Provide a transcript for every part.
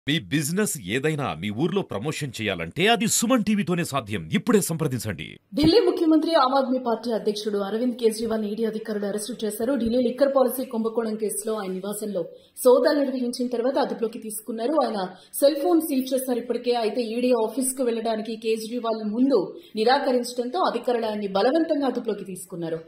మీ business ఏదైనా మీ ఊర్లో promotion చేయాలంటే అది సుమన్ టీవీతోనే సాధ్యం ఇప్పుడే సంప్రదించండి ఢిల్లీ ముఖ్యమంత్రి ఆమ్ ఆద్మీ పార్టీ అధ్యక్షుడు అరవింద్ కేజ్రీవాల్ ఈడీ అధికారులు అరెస్టు చేశారు ఢిల్లీ లిక్కర్ పాలసీ కుంభకోణం కేసులో ఆయన నివాసంలో సోదాలు నిర్వహించిన తర్వాత అదుపులోకి తీసుకున్నారు ఆయన సెల్ ఫోన్ సీల్ చేశారు ఇప్పటికే అయితే ఈడీ ఆఫీస్ కు వెళ్లడానికి కేజ్రీవాల్ ముందు నిరాకరించడంతో అధికారులు ఆయన్ని బలవంతంగా అదుపులోకి తీసుకున్నారు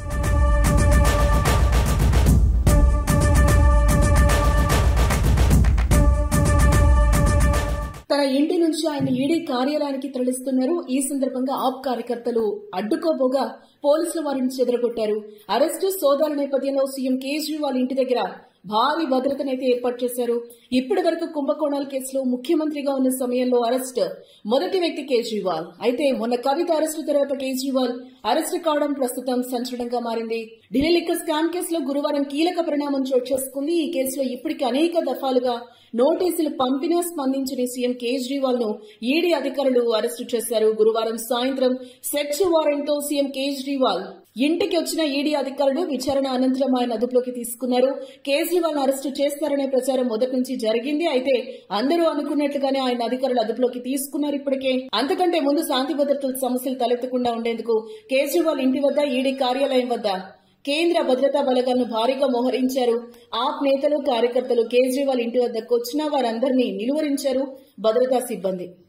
తన ఇంటి నుంచి ఆయన ఈడీ కార్యాలయానికి తరలిస్తున్నారు ఈ సందర్భంగా ఆప్ కార్యకర్తలు అడ్డుకోబోగా పోలీసులు వారిని చెదరగొట్టారు అరెస్టు సోదాల నేపథ్యంలో సీఎం కేజ్రీవాల్ ఇంటి దగ్గర భారీ భద్రతనైతే ఏర్పాటు చేశారు ఇప్పటి వరకు కుంభకోణాల కేసులో ముఖ్యమంత్రిగా ఉన్న సమయంలో అరెస్ట్ మొదటి వ్యక్తి కేజ్రీవాల్ అయితే మొన్న కవిత అరెస్టు తర్వాత కేజ్రీవాల్ అరెస్టు కావడం ప్రస్తుతం సంచలనంగా మారింది ఢిల్లీ లిక్కర్ స్కామ్ కేసులో గురువారం కీలక పరిణామం చోటు చేసుకుంది ఈ కేసులో ఇప్పటికి అనేక దఫాలుగా నోటీసులు పంపినా స్పందించిన సీఎం కేజ్రీవాల్ ను ఈడీ అధికారులు అరెస్టు చేశారు గురువారం సాయంత్రం సెర్చ్ వారెంట్ తో సీఎం కేజ్రీవాల్ ఇంటికి వచ్చిన ఈడీ అధికారులు విచారణ అనంతరం ఆయన అదుపులోకి తీసుకున్నారు కేజ్రీవాల్ అరెస్టు చేస్తారనే ప్రచారం మొదటి నుంచి జరిగింది అయితే అందరూ అనుకున్నట్లుగానే ఆయన అధికారులు అదుపులోకి తీసుకున్నారు ఇప్పటికే అంతకంటే ముందు శాంతి భద్రతల సమస్యలు తలెత్తకుండా ఉండేందుకు కేజ్రీవాల్ ఇంటి వద్ద ఈడీ కార్యాలయం వద్ద కేంద్ర భద్రతా బలగాలను భారీగా మోహరించారు ఆప్ నేతలు కార్యకర్తలు కేజ్రీవాల్ ఇంటి వద్దకు వచ్చిన వారందరినీ నిలువరించారు భద్రతా సిబ్బంది